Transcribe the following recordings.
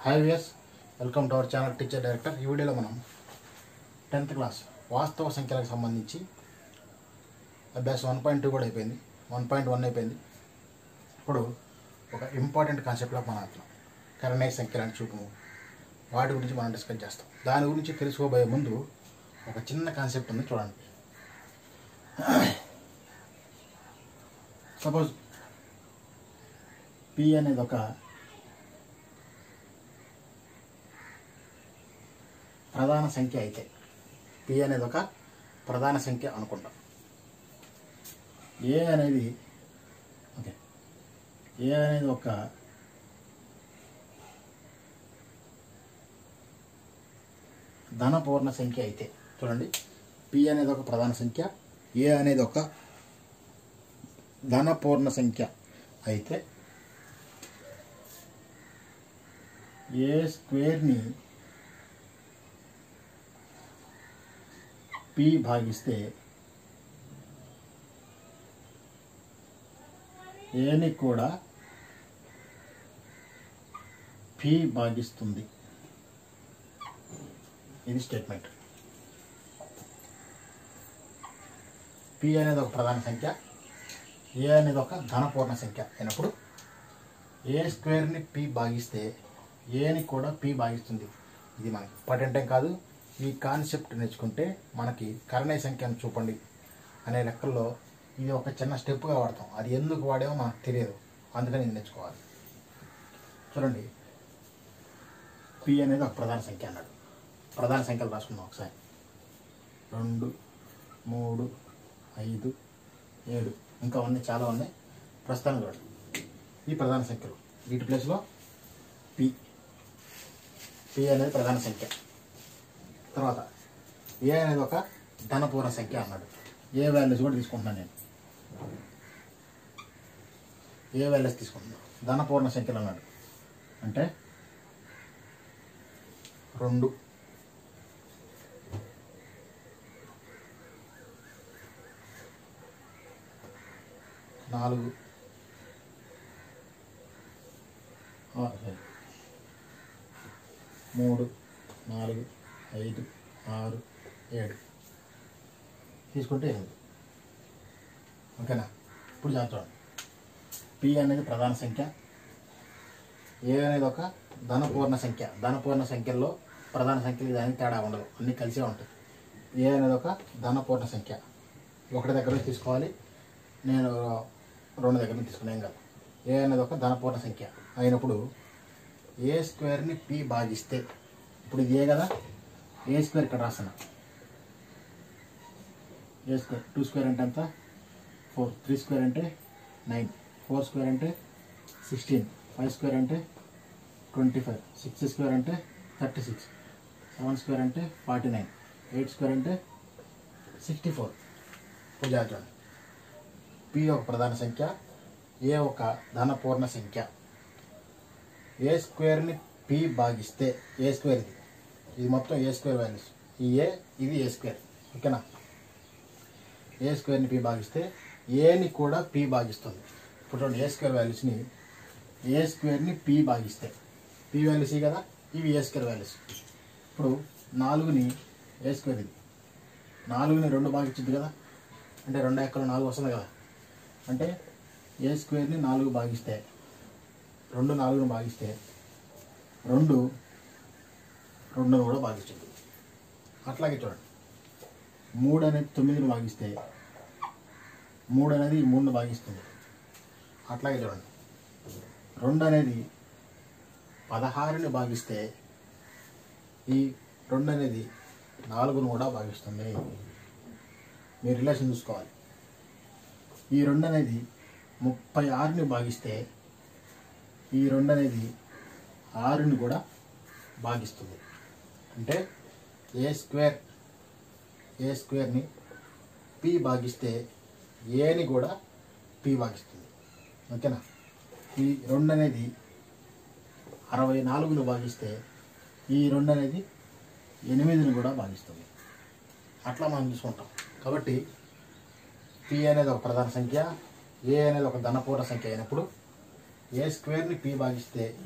Hi viewers welcome to our channel teacher director ఈ వీడియోలో మనం టెన్త్ క్లాస్ వాస్తవ సంఖ్యలకు సంబంధించి అభ్యాసం వన్ పాయింట్ టూ కూడా అయిపోయింది వన్ పాయింట్ వన్ అయిపోయింది ఇప్పుడు ఒక ఇంపార్టెంట్ కాన్సెప్ట్లో మనం వెళ్తున్నాం కరణీయ సంఖ్యలు అని చూపు వాటి గురించి మనం డిస్కస్ చేస్తాం దాని గురించి తెలుసుకోబోయే ముందు ఒక చిన్న కాన్సెప్ట్ ఉంది చూడండి సపోజ్ పి అనేది ఒక ప్రధాన సంఖ్య అయితే పి అనేది ఒక ప్రధాన సంఖ్య అనుకుంటాం ఏ అనేది ఓకే ఏ అనేది ఒక ధనపూర్ణ సంఖ్య అయితే చూడండి పి అనేది ఒక ప్రధాన సంఖ్య ఏ అనేది ఒక ధనపూర్ణ సంఖ్య అయితే ఏ స్క్వేర్ని పి భాగిస్తే ఏని కూడా పి భాగిస్తుంది ఇది స్టేట్మెంట్ పి అనేది ఒక ప్రధాన సంఖ్య ఏ అనేది ఒక ధనపూర్ణ సంఖ్య అయినప్పుడు ఏ స్క్వేర్ని పి భాగిస్తే ఏని కూడా పి భాగిస్తుంది ఇది మనకి ఇంపార్టెంట్ ఏం కాదు ఈ కాన్సెప్ట్ నేర్చుకుంటే మనకి కరణీయ సంఖ్యను చూపండి అనే లెక్కల్లో ఇది ఒక చిన్న స్టెప్గా వాడతాం అది ఎందుకు వాడామో మనకు తెలియదు అందుకని ఇది నేర్చుకోవాలి చూడండి పి అనేది ఒక ప్రధాన సంఖ్య అన్నాడు ప్రధాన సంఖ్యలు రాసుకుందాం ఒకసారి రెండు మూడు ఐదు ఏడు ఇంకా ఉన్నాయి చాలా ఉన్నాయి ప్రస్తుతానికి చూడండి ఈ ప్రధాన సంఖ్యలు వీటి ప్లేస్లో పి పి అనేది ప్రధాన సంఖ్య తర్వాత ఏ అనేది ఒక ధనపూర్ణ సంఖ్య అన్నాడు ఏ వాల్యూస్ కూడా తీసుకుంటున్నాను నేను ఏ వాల్యూస్ తీసుకుంటున్నాను ధనపూర్ణ సంఖ్యలు అన్నాడు అంటే రెండు నాలుగు ఆ, సరే. మూడు నాలుగు ఐదు ఆరు ఏడు తీసుకుంటే ఎనిమిది ఓకేనా ఇప్పుడు చూడండి పి అనేది ప్రధాన సంఖ్య ఏ అనేది ఒక ధనపూర్ణ సంఖ్య ధనపూర్ణ సంఖ్యల్లో ప్రధాన సంఖ్యలు దానికి తేడా ఉండదు అన్నీ కలిసే ఉంటాయి ఏ అనేది ఒక ధనపూర్ణ సంఖ్య ఒకటి దగ్గర నుంచి తీసుకోవాలి నేను రెండు దగ్గర నుంచి తీసుకున్నాం కాదు ఏ అనేది ఒక ధనపూర్ణ సంఖ్య అయినప్పుడు ఏ స్క్వేర్ని పి భాగిస్తే ఇప్పుడు ఇది ఏ కదా ఏ స్క్వేర్ ఇక్కడ రాస్తున్నా ఏ స్క్వేర్ టూ స్క్వేర్ అంటే ఎంత ఫోర్ త్రీ స్క్వేర్ అంటే నైన్ ఫోర్ స్క్వేర్ అంటే సిక్స్టీన్ ఫైవ్ స్క్వేర్ అంటే ట్వంటీ ఫైవ్ సిక్స్ స్క్వేర్ అంటే థర్టీ సిక్స్ సెవెన్ స్క్వేర్ అంటే ఫార్టీ నైన్ ఎయిట్ స్క్వేర్ అంటే సిక్స్టీ ఫోర్ పూజాచూడండి పి ఒక ప్రధాన సంఖ్య ఏ ఒక ధనపూర్ణ సంఖ్య ఏ స్క్వేర్ని పి భాగిస్తే ఏ స్క్వేర్ ఇది ఇది మొత్తం ఏ స్క్వేర్ వాల్యూస్ ఈ ఏ ఇది ఏ స్క్వేర్ ఓకేనా ఏ స్క్వేర్ని పి భాగిస్తే ఏని కూడా పి భాగిస్తుంది ఇప్పుడు చూడండి ఏ స్క్వేర్ వాల్యూస్ని ఏ స్క్వేర్ని పి భాగిస్తే పి వాల్యూస్ కదా ఇవి ఏ స్క్వేర్ వాల్యూస్ ఇప్పుడు నాలుగుని ఏ స్క్వేర్ ఇది నాలుగుని రెండు భాగించింది కదా అంటే రెండు ఎక్కలు నాలుగు వస్తుంది కదా అంటే ఏ స్క్వేర్ని నాలుగు భాగిస్తే రెండు నాలుగును భాగిస్తే రెండు రెండును కూడా భాగిస్తుంది అట్లాగే చూడండి మూడు అనేది తొమ్మిదిని భాగిస్తే మూడు అనేది ఈ మూడును భాగిస్తుంది అట్లాగే చూడండి రెండు అనేది పదహారుని భాగిస్తే ఈ రెండు అనేది నాలుగును కూడా భాగిస్తుంది మీరు రిలేషన్ చూసుకోవాలి ఈ రెండు అనేది ముప్పై ఆరుని భాగిస్తే ఈ రెండు అనేది ఆరుని కూడా భాగిస్తుంది అంటే ఏ స్క్వేర్ ఏ స్క్వేర్ని పి భాగిస్తే ఏని కూడా పి భాగిస్తుంది ఓకేనా ఈ రెండు అనేది అరవై నాలుగును భాగిస్తే ఈ రెండు అనేది ఎనిమిదిని కూడా భాగిస్తుంది అట్లా మనం చూసుకుంటాం కాబట్టి పి అనేది ఒక ప్రధాన సంఖ్య ఏ అనేది ఒక ధనపూర్ణ సంఖ్య అయినప్పుడు ఏ స్క్వేర్ని పి భాగిస్తే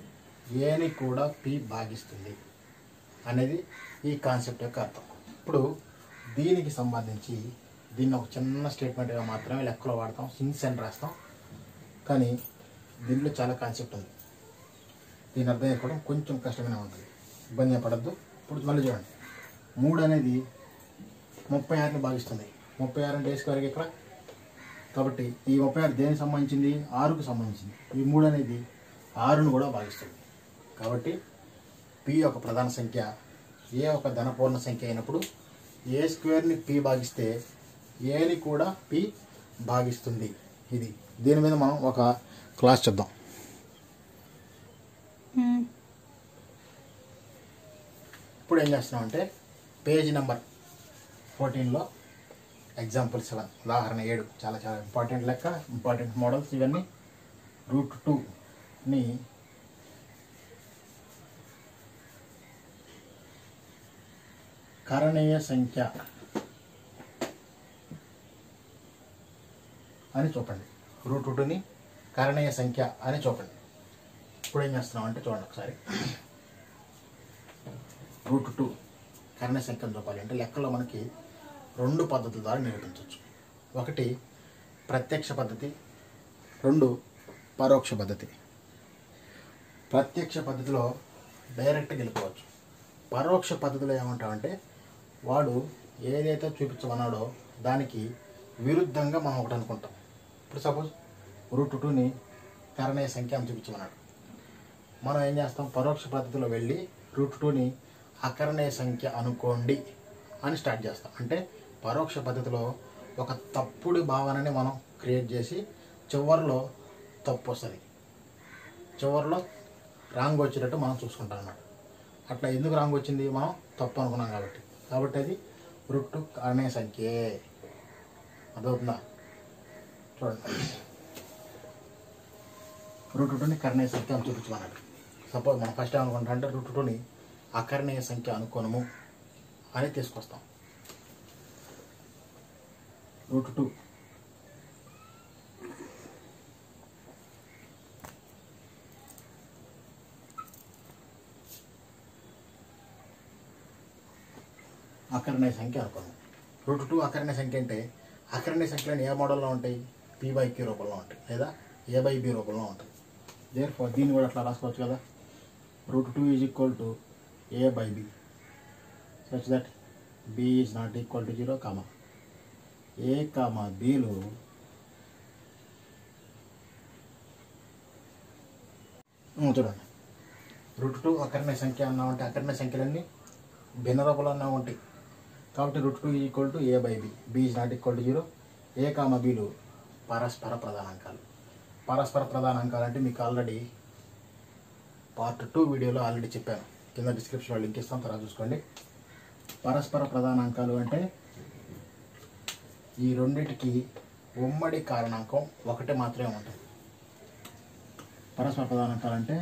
ఏని కూడా పి భాగిస్తుంది అనేది ఈ కాన్సెప్ట్ యొక్క అర్థం ఇప్పుడు దీనికి సంబంధించి దీన్ని ఒక చిన్న స్టేట్మెంట్గా మాత్రమే లెక్కలో వాడతాం హింగ్స్ అని రాస్తాం కానీ దీనిలో చాలా కాన్సెప్ట్ ఉంది దీని అర్థం చేసుకోవడం కొంచెం కష్టమైన ఉంటుంది ఇబ్బంది పడద్దు ఇప్పుడు మళ్ళీ చూడండి మూడు అనేది ముప్పై ఆరుని భాగిస్తుంది ముప్పై ఆరు అంటే వేసుకోవాలి ఇక్కడ కాబట్టి ఈ ముప్పై ఆరు దేనికి సంబంధించింది ఆరుకు సంబంధించింది ఈ మూడు అనేది ఆరును కూడా భాగిస్తుంది కాబట్టి పి ఒక ప్రధాన సంఖ్య ఏ ఒక ధనపూర్ణ సంఖ్య అయినప్పుడు ఏ స్క్వేర్ని పి భాగిస్తే ఏని కూడా పి భాగిస్తుంది ఇది దీని మీద మనం ఒక క్లాస్ చూద్దాం ఇప్పుడు ఏం చేస్తున్నాం అంటే పేజ్ నెంబర్ ఫోర్టీన్లో ఎగ్జాంపుల్ సెవెన్ ఉదాహరణ ఏడు చాలా చాలా ఇంపార్టెంట్ లెక్క ఇంపార్టెంట్ మోడల్స్ ఇవన్నీ రూట్ టూని కారణీయ సంఖ్య అని చూపండి రూట్ టూని కారణీయ సంఖ్య అని చూపండి ఇప్పుడు ఏం చేస్తున్నాం అంటే చూడండి ఒకసారి రూట్ టూ కరణ సంఖ్యను చూపాలి అంటే లెక్కలో మనకి రెండు పద్ధతుల ద్వారా నిరూపించవచ్చు ఒకటి ప్రత్యక్ష పద్ధతి రెండు పరోక్ష పద్ధతి ప్రత్యక్ష పద్ధతిలో డైరెక్ట్గా వెళ్ళిపోవచ్చు పరోక్ష పద్ధతిలో ఏమంటామంటే వాడు ఏదైతే చూపించమన్నాడో దానికి విరుద్ధంగా మనం ఒకటి అనుకుంటాం ఇప్పుడు సపోజ్ రూట్ టూని కారణీయ సంఖ్య అని చూపించమన్నాడు మనం ఏం చేస్తాం పరోక్ష పద్ధతిలో వెళ్ళి రూట్ టూని అకరణీయ సంఖ్య అనుకోండి అని స్టార్ట్ చేస్తాం అంటే పరోక్ష పద్ధతిలో ఒక తప్పుడు భావనని మనం క్రియేట్ చేసి చివరిలో తప్పు వస్తుంది చివరిలో రాంగ్ వచ్చేటట్టు మనం చూసుకుంటాం అన్నమాట అట్లా ఎందుకు రాంగ్ వచ్చింది మనం తప్పు అనుకున్నాం కాబట్టి కాబట్టి అది రూట్ టూ కారణీయ సంఖ్యే అర్థమవుతుందా చూడండి రూట్ టూని కర్ణీయ సంఖ్య అని చూపించమన్నాడు సపోజ్ మనం ఫస్ట్ ఏమనుకుంటాం అంటే రూట్ టూని అకర్ణీయ సంఖ్య అనుకోనము అని తీసుకొస్తాం రూట్ టూ అకర్ణీయ సంఖ్య అనుకోను రూట్ టూ అకర్ణీయ సంఖ్య అంటే అకర్ణీయ సంఖ్యలు ఏ మోడల్లో ఉంటాయి పీ బై క్యూ రూపంలో ఉంటాయి లేదా ఏ బై బి రూపంలో ఉంటాయి దేర్ ఫర్ దీన్ని కూడా అట్లా రాసుకోవచ్చు కదా root two is equal to A by B such that B is not equal to zero comma A comma బిలు చూడండి రూట్ టూ అకర్ణీయ సంఖ్య అన్నామంటే అకర్ణీయ సంఖ్యలన్నీ భిన్న రూపంలో అన్నా ఉంటాయి కాబట్టి root two equal to A by B B is not equal to zero A comma బిలు పరస్పర ప్రధానాంకాలు పరస్పర ప్రధానాంకాలు అంటే మీకు ఆల్రెడీ పార్ట్ టూ వీడియోలో ఆల్రెడీ చెప్పాను కింద డిస్క్రిప్షన్లో లింక్ ఇస్తాం తర్వాత చూసుకోండి పరస్పర ప్రధానాంకాలు అంటే ఈ రెండిటికి ఉమ్మడి కారణాంకం ఒకటి మాత్రమే ఉంటుంది పరస్పర ప్రధానాంకాలు అంటే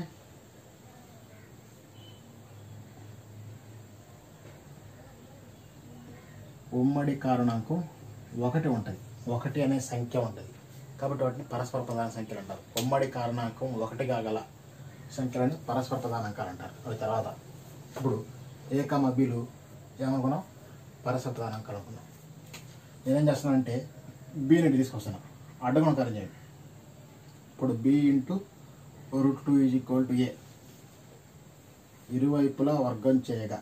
ఉమ్మడి కారణాంకం ఒకటి ఉంటుంది ఒకటి అనే సంఖ్య ఉంటుంది కాబట్టి వాటిని పరస్పర ప్రధాన సంఖ్యలు అంటారు ఉమ్మడి కారణాంకం ఒకటిగా గల సంఖ్యలని పరస్పర ప్రధానాంకాలు అంటారు అవి తర్వాత ఇప్పుడు ఏ కమ బిలు ఏమనుకున్నాం పరస్పర ప్రధానాంకాలు అనుకున్నాం నేనేం చేస్తున్నానంటే బీని తీసుకొస్తాను అడ్డగుణకారం చేయండి ఇప్పుడు B into root two is equal to A ఇరువైపులా వర్గం చేయగా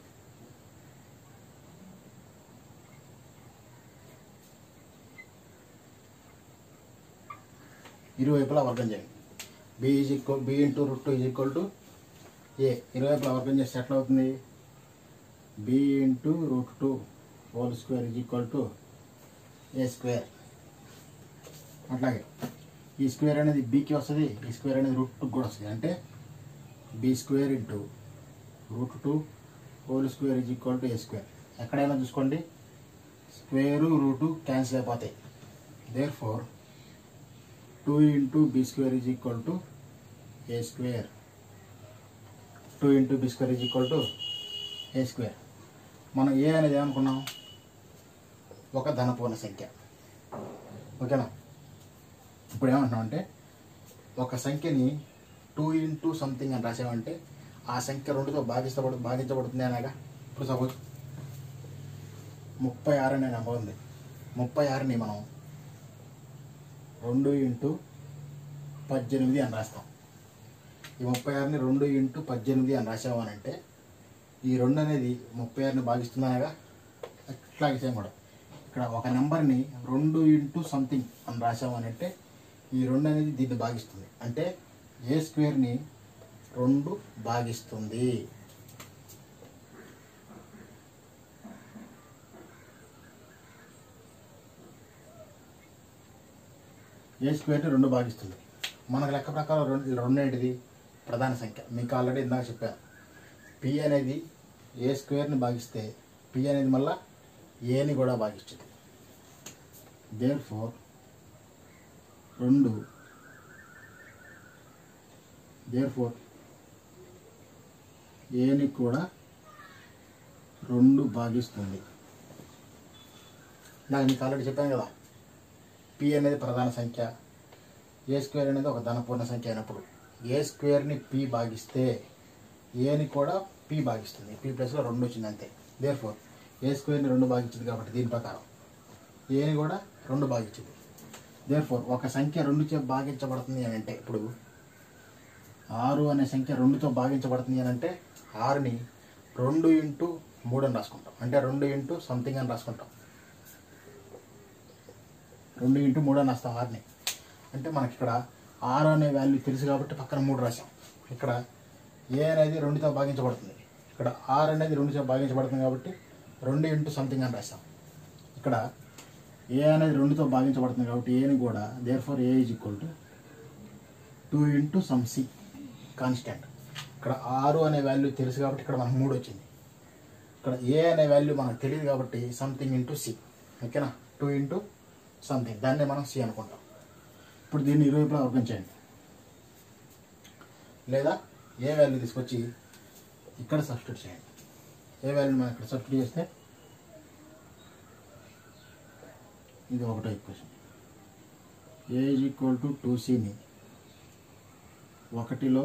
ఇరువైపులా వర్గం చేయండి B is equal B into root two is equal to A ఇరువైపులా వర్గం చేస్తే ఎట్లా అవుతుంది B into root two whole square is equal to A square అట్లాగే ఈ స్క్వేర్ అనేది బీకి వస్తుంది ఈ స్క్వేర్ అనేది రూట్ టూకి కూడా వస్తుంది అంటే B square into root two whole square is equal to A square ఎక్కడైనా చూసుకోండి స్క్వేరు రూటు క్యాన్సిల్ అయిపోతాయి therefore two into B square is equal to A square two into B square is equal to A square మనం A అనేది ఏమనుకున్నాం ఒక ధనపూర్ణ సంఖ్య ఓకేనా ఇప్పుడు ఏమంటున్నాం అంటే ఒక సంఖ్యని టూ ఇంటూ సంథింగ్ అని రాసామంటే ఆ సంఖ్య రెండుతో భాగిస్తబడు భాగించబడుతుంది అనగా ఇప్పుడు సపోజ్ ముప్పై ఆరు అనే నెంబర్ ఉంది ముప్పై ఆరుని మనం రెండు ఇంటూ పద్దెనిమిది అని రాస్తాం ఈ ముప్పై ఆరుని రెండు ఇంటూ పద్దెనిమిది అని రాసాము అని అంటే ఈ రెండు అనేది ముప్పై ఆరుని భాగిస్తుంది అనగా అట్లాగే సేమ్ కూడా ఇక్కడ ఒక నెంబర్ని రెండు ఇంటూ సంథింగ్ అని రాసాము అని అంటే ఈ రెండు అనేది దీన్ని భాగిస్తుంది అంటే ఏ స్క్వేర్ని రెండు భాగిస్తుంది ఏ స్క్వేర్ని రెండు భాగిస్తుంది మనకు లెక్క ప్రకారం రెండు రెండు ఏంటిది ప్రధాన సంఖ్య మీకు ఆల్రెడీ ఇందాక చెప్పాను పి అనేది ఏ స్క్వేర్ని భాగిస్తే పి అనేది మళ్ళా ఏని కూడా భాగిస్తుంది దేర్ ఫోర్ రెండు దేర్ ఫోర్ ఏని కూడా రెండు భాగిస్తుంది నాకు మీకు ఆల్రెడీ చెప్పాను కదా పి అనేది ప్రధాన సంఖ్య ఏ స్క్వేర్ అనేది ఒక ధనపూర్ణ సంఖ్య అయినప్పుడు ఏ స్క్వేర్ని పి భాగిస్తే ఏని కూడా పి భాగిస్తుంది పి ప్లస్లో రెండు వచ్చింది అంతే దేర్ ఫోర్ ఏ స్క్వేర్ని రెండు భాగించింది కాబట్టి దీని ప్రకారం ఏని కూడా రెండు భాగించింది దేర్ ఫోర్ ఒక సంఖ్య రెండు చే భాగించబడుతుంది అని అంటే ఇప్పుడు ఆరు అనే సంఖ్య రెండుతో భాగించబడుతుంది అని అంటే ఆరుని రెండు ఇంటూ మూడు అని రాసుకుంటాం అంటే రెండు ఇంటూ సంథింగ్ అని రాసుకుంటాం రెండు ఇంటూ మూడు అని రాస్తాం ఆరుని అంటే మనకి ఇక్కడ ఆరు అనే వాల్యూ తెలుసు కాబట్టి పక్కన మూడు రాసాం ఇక్కడ ఏ అనేది రెండుతో భాగించబడుతుంది ఇక్కడ ఆర్ అనేది రెండుతో భాగించబడుతుంది కాబట్టి రెండు ఇంటూ సంథింగ్ అని రాసాం ఇక్కడ ఏ అనేది రెండుతో భాగించబడుతుంది కాబట్టి ఏని కూడా therefore A is equal to two into some C constant ఇక్కడ ఆరు అనే వాల్యూ తెలుసు కాబట్టి ఇక్కడ మనకు మూడు వచ్చింది ఇక్కడ ఏ అనే వాల్యూ మనకు తెలియదు కాబట్టి సంథింగ్ ఇంటూ సి ఓకేనా టూ ఇంటూ సంథింగ్ దాన్నే మనం సి అనుకుంటాం ఇప్పుడు దీన్ని ఇరువైపులా వర్గం చేయండి లేదా ఏ వాల్యూ తీసుకొచ్చి ఇక్కడ సబ్స్టిట్యూట్ చేయండి ఏ వాల్యూ మనం ఇక్కడ సబ్స్టిట్యూట్ చేస్తే ఇది ఒకటో equation A is equal to two సిని ఒకటిలో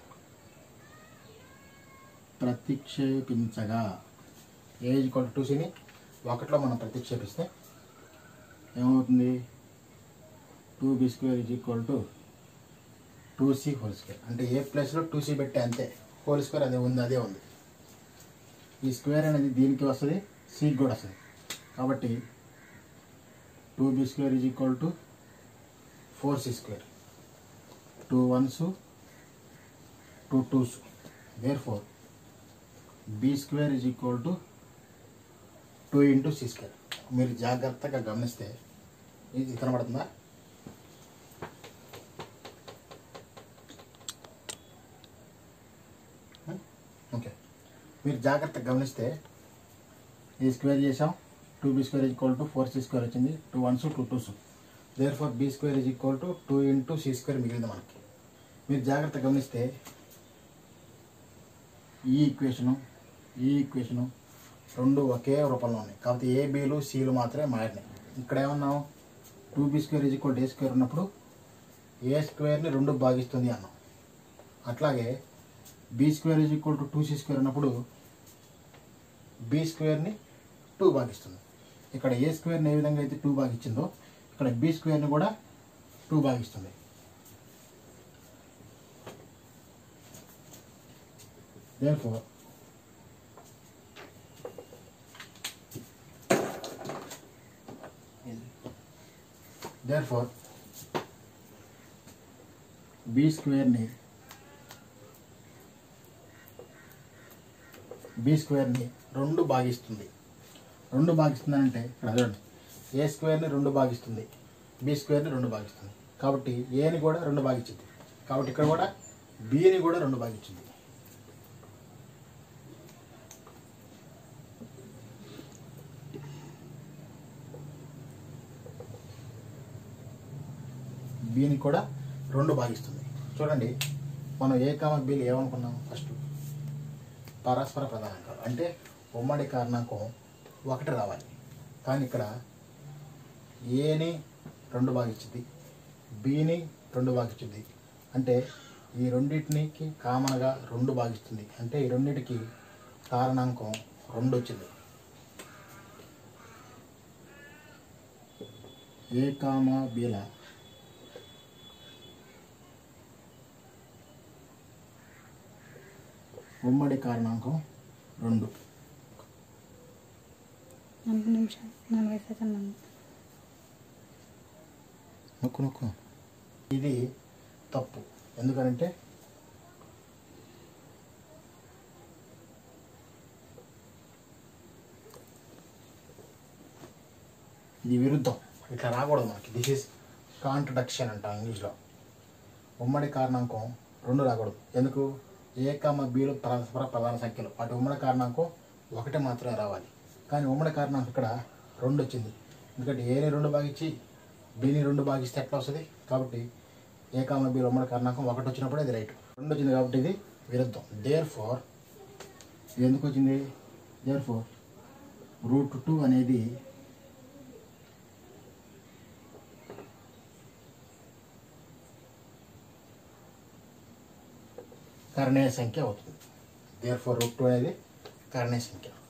ప్రతిక్షేపించగా A is equal to two సిని ఒకటిలో మనం ప్రతిక్షేపిస్తే ఏమవుతుంది two B square is equal to two C whole square అంటే ఏ ప్లస్లో టూ సి పెట్టే అంతే హోల్ స్క్వేర్ అదే ఉంది అదే ఉంది ఈ స్క్వేర్ అనేది దీనికి వస్తుంది సికి కూడా వస్తుంది కాబట్టి two B square is equal to four C square two ones two twos therefore B square is equal to two into C square మీరు జాగ్రత్తగా గమనిస్తే ఇది కనబడుతుందా ఓకే మీరు జాగ్రత్తగా గమనిస్తే ఈ స్క్వేర్ చేసాం two B square equal to four C square వచ్చింది two ones two twos therefore B square is equal to two into C square మిగిలింది మనకి మీరు జాగ్రత్తగా గమనిస్తే ఈ ఈక్వేషను ఈ ఈక్వేషను రెండు ఒకే రూపంలో ఉన్నాయి కాబట్టి ఏ బీలు సీలు మాత్రమే మారినాయి ఇక్కడ ఏమన్నాం two B square is equal A square ఉన్నప్పుడు ఏ స్క్వేర్ని రెండు భాగిస్తుంది అన్నాం అట్లాగే B square is equal to two C square ఉన్నప్పుడు బీ స్క్వేర్ని టూ భాగిస్తుంది ఇక్కడ ఏ స్క్వేర్ని ఏ విధంగా అయితే టూ భాగించిందో ఇక్కడ బీ స్క్వేర్ని కూడా టూ భాగిస్తుంది therefore therefore b స్క్వేర్ని బి స్క్వేర్ని రెండు భాగిస్తుంది రెండు భాగిస్తుంది అంటే ఇక్కడ చూడండి ఏ స్క్వేర్ని రెండు భాగిస్తుంది బి స్క్వేర్ని రెండు భాగిస్తుంది కాబట్టి ఏని కూడా రెండు భాగించింది కాబట్టి ఇక్కడ కూడా బిని కూడా రెండు భాగించింది బిని కూడా రెండు భాగిస్తుంది చూడండి మనం ఏ కామ బిలు ఏమనుకున్నాం ఫస్ట్ పరస్పర ప్రధానాంకాలు అంటే ఉమ్మడి కారణాంకం ఒకటి రావాలి కానీ ఇక్కడ ఏని రెండు భాగించింది బిని రెండు భాగించింది అంటే ఈ రెండింటికి కామన్గా రెండు భాగిస్తుంది అంటే ఈ రెండింటికి కారణాంకం రెండు వచ్చింది ఏ కామ బీల ఉమ్మడి కారణాంకం రెండు నాలుగు నిమిషాలు నలభై సెకండ్లు ఉంది. నొక్కు నొక్కు ఇది తప్పు ఎందుకంటే ఇది విరుద్ధం ఇట్లా రాకూడదు మనకి దిస్ ఇస్ కాంట్రడక్షన్ అంటాం ఇంగ్లీష్లో ఉమ్మడి కారణాంకం రెండు రాకూడదు ఎందుకు ఏ కామ బీలు పరస్పర ప్రధాన సంఖ్యలు వాటి ఉమ్మడి కారణాంకం ఒకటి మాత్రమే రావాలి కానీ ఉమ్మడి కారణాంకం ఇక్కడ రెండు వచ్చింది ఎందుకంటే ఏని రెండు భాగించి బీని రెండు భాగిస్తే ఎట్లా వస్తుంది కాబట్టి ఏ కామ బీలు ఉమ్మడి కారణాంకం ఒకటి వచ్చినప్పుడు ఇది రైట్ రెండు వచ్చింది కాబట్టి ఇది విరుద్ధం దేర్ ఫోర్ ఇది ఎందుకు వచ్చింది దేర్ ఫోర్ రూట్ టూ అనేది కర్ణీయ సంఖ్య అవుతుంది దేర్ ఫోర్ రూట్ టూ అనేది కర్ణీయ సంఖ్య